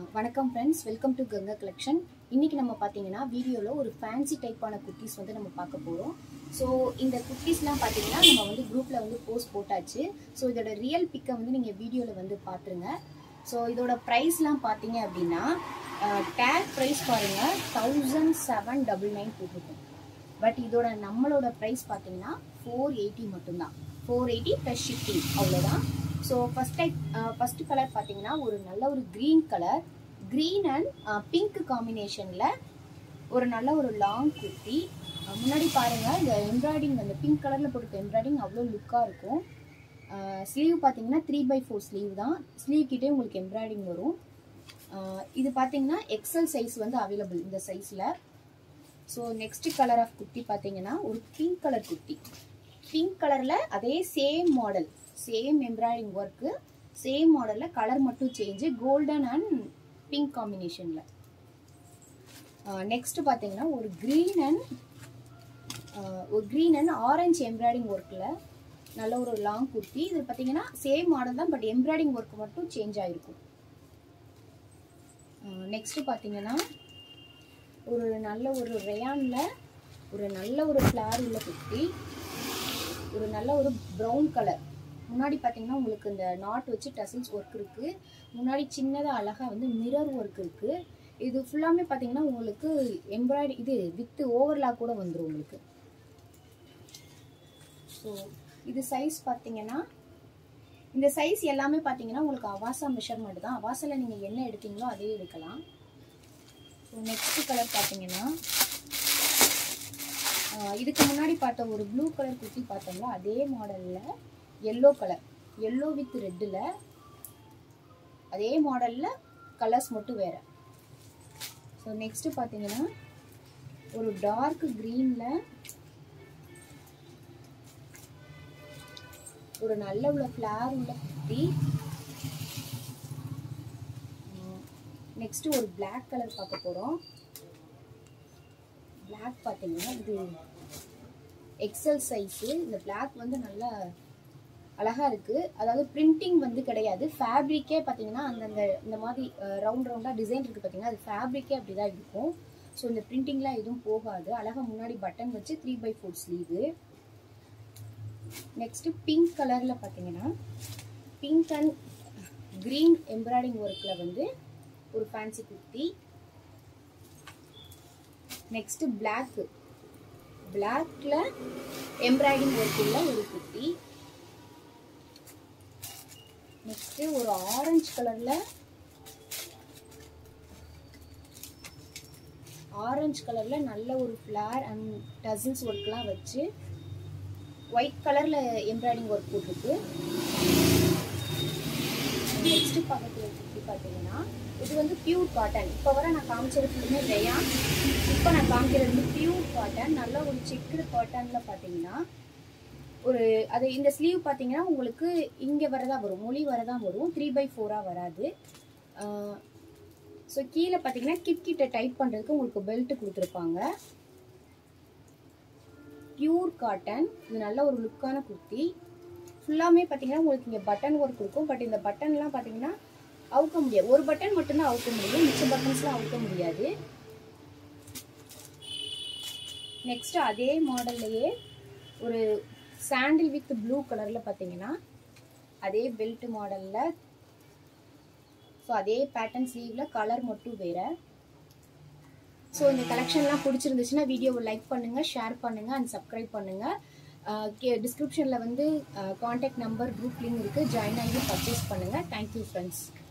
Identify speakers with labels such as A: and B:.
A: வணக்கம் friends welcome to Ganga collection இன்னைக்கு நம்ம பார்த்தீங்கன்னா வீடியோவில் ஒரு ஃபேன்சி டைப்பான குர்த்திஸ் வந்து நம்ம பார்க்க போகிறோம் ஸோ இந்த குர்த்திஸ்லாம் பார்த்தீங்கன்னா நம்ம வந்து குரூப்பில் வந்து போஸ்ட் போட்டாச்சு ஸோ இதோட ரியல் பிக்கை வந்து நீங்கள் வீடியோவில் வந்து பார்த்துருங்க ஸோ இதோட ப்ரைஸ்லாம் பார்த்தீங்க அப்படின்னா டேக் ப்ரைஸ் பாருங்கள் தௌசண்ட் செவன் டபுள் நைன் போட்டிருக்கோம் பட் இதோட நம்மளோட ப்ரைஸ் பார்த்தீங்கன்னா ஃபோர் எயிட்டி மட்டும்தான் ஃபோர் எயிட்டி ப்ளஸ் ஷிப்பிங் அவ்வளோதான் so first type first colour பார்த்தீங்கன்னா ஒரு நல்ல ஒரு green colour green and pink காம்பினேஷனில் ஒரு நல்ல ஒரு லாங் குர்த்தி அஹ் முன்னாடி பாருங்கள் இந்த எம்ப்ராய்டிங் அந்த பிங்க் கலரில் போட்டிருக்க எம்ப்ராய்டிங் அவ்வளோ லுக்காக இருக்கும் ஸ்லீவ் பார்த்தீங்கன்னா த்ரீ பை ஃபோர் ஸ்லீவ் தான் ஸ்லீவ் கிட்டே உங்களுக்கு எம்ப்ராய்டிங் வரும் அஹ் இது பார்த்தீங்கன்னா எக்ஸல் சைஸ் வந்து அவைலபிள் இந்த சைஸில் so next colour of kurti பார்த்தீங்கன்னா ஒரு பிங்க் கலர் குர்த்தி பிங்க் கலரில் அதே same model same embroidering work same மாடலில் கலர் மட்டும் சேஞ்சு கோல்டன் அண்ட் பிங்க் காம்பினேஷனில் நெக்ஸ்ட் பார்த்தீங்கன்னா ஒரு க்ரீன் அண்ட் ஒரு க்ரீன் அண்ட் ஆரஞ்சு எம்ப்ராய்டிங் ஒர்க்கில் நல்ல ஒரு லாங் குர்த்தி இது பார்த்தீங்கன்னா சேம் மாடல் தான் பட் எம்ப்ராய்டிங் ஒர்க் மட்டும் சேஞ்ச் ஆகிருக்கும் நெக்ஸ்ட் பார்த்தீங்கன்னா ஒரு நல்ல ஒரு ரேயானில் ஒரு நல்ல ஒரு ஃப்ளார் உள்ள குர்த்தி ஒரு நல்ல ஒரு ப்ரௌன் கலர் முன்னாடி பார்த்தீங்கன்னா உங்களுக்கு இந்த நாட் வச்சு டசில்ஸ் ஒர்க் இருக்குது முன்னாடி சின்னதாக அழகாக வந்து மிரர் ஒர்க் இருக்குது இது ஃபுல்லாமே பார்த்தீங்கன்னா உங்களுக்கு எம்ப்ராய்டரி இது வித்து ஓவர்லாக் கூட வந்துடும் உங்களுக்கு ஸோ இது சைஸ் பார்த்தீங்கன்னா இந்த சைஸ் எல்லாமே பார்த்தீங்கன்னா உங்களுக்கு அவாசா மெஷர்மெண்ட் தான் அவாசாவில் நீங்கள் என்ன எடுத்தீங்களோ அதே எடுக்கலாம் ஸோ நெக்ஸ்ட் கலர் பார்த்தீங்கன்னா இதுக்கு முன்னாடி பார்த்த ஒரு ப்ளூ கலர் குர்த்தி பார்த்தோம்ல அதே மாடலில் எல்லோ கலர் எல்லோ வித் ரெட்டில் அதே மாடலில் கலர்ஸ் மட்டும் வேறு ஸோ நெக்ஸ்ட்டு பார்த்தீங்கன்னா ஒரு டார்க் க்ரீனில் ஒரு நல்ல உள்ள ஃப்ளார் உள்ள குர்த்தி நெக்ஸ்ட்டு ஒரு பிளாக் கலர் பார்க்க போகிறோம் பிளாக் பார்த்தீங்கன்னா இது எக்ஸல் சைஸு இந்த பிளாக் வந்து நல்லா அழகாக இருக்குது அதாவது பிரிண்டிங் வந்து கிடையாது ஃபேப்ரிக்கே பார்த்தீங்கன்னா அந்தந்த இந்த மாதிரி ரவுண்ட் ரவுண்டாக டிசைன் இருக்குது பார்த்தீங்கன்னா அது ஃபேப்ரிக்கே அப்படி தான் இருக்கும் ஸோ இந்த பிரிண்டிங்லாம் எதுவும் போகாது அழகாக முன்னாடி பட்டன் வச்சு three by four sleeve next pink கலரில் பார்த்தீங்கன்னா பிங்க் அண்ட் க்ரீன் எம்ப்ராய்டிங் ஒர்க்கில் வந்து ஒரு ஃபேன்சி குர்த்தி நெக்ஸ்ட் பிளாக் பிளாக்ல எம்ப்ராய்டிங் ஒர்க் உள்ள ஒரு குர்த்தி நெக்ஸ்ட் ஒரு ஆரஞ்சு கலர்ல ஆரஞ்சு கலர்ல நல்ல ஒரு ஃப்ளார் அண்ட் டசில்ஸ் ஒர்க்லாம் வச்சு ஒயிட் கலர்ல எம்ப்ராய்டிங் ஒர்க் போட்டிருக்கு நெக்ஸ்ட் பக்கத்தில் குர்த்தி பார்த்தீங்கன்னா இது வந்து பியூர் காட்டன் இப்போ வர நான் காமிச்சது ஃபுல்லுமே ரேயான் இப்போ நான் காமிக்கிறது வந்து பியூர் காட்டன் நல்ல ஒரு செக்குடு காட்டனில் பார்த்தீங்கன்னா ஒரு அது இந்த ஸ்லீவ் பார்த்தீங்கன்னா உங்களுக்கு இங்கே வரதான் வரும் மொழி வரதான் வரும் த்ரீ பை ஃபோராக வராது ஸோ கீழே பார்த்தீங்கன்னா கிட் கிட்ட டைட் பண்ணுறதுக்கு உங்களுக்கு பெல்ட் கொடுத்துருப்பாங்க பியூர் காட்டன் இது நல்ல ஒரு லுக்கான குர்த்தி ஃபுல்லாமே பார்த்தீங்கன்னா உங்களுக்கு இங்கே பட்டன் ஒர்க் இருக்கும் பட் இந்த பட்டன்லாம் பார்த்தீங்கன்னா அவுக்க முடியாது ஒரு பட்டன் மட்டும்தான் அவுக்க முடியும் மிச்ச பட்டன்ஸ்லாம் அவுக்க முடியாது நெக்ஸ்ட் அதே மாடல்லையே ஒரு சாண்டில் வித் ப்ளூ கலரில் பார்த்தீங்கன்னா அதே பெல்ட் மாடலில் ஸோ அதே பேட்டர்ன் ஸ்லீவில் கலர் மட்டும் வேறு ஸோ இந்த கலெக்ஷன்லாம் பிடிச்சிருந்துச்சுன்னா வீடியோவை லைக் பண்ணுங்கள் ஷேர் பண்ணுங்கள் அண்ட் சப்ஸ்கிரைப் பண்ணுங்கள் டிஸ்கிரிப்ஷனில் வந்து காண்டாக்ட் நம்பர் குரூப் லிங்க் இருக்குது ஜாயின் ஆகி பர்ச்சேஸ் பண்ணுங்கள் தேங்க்யூ ஃப்ரெண்ட்ஸ்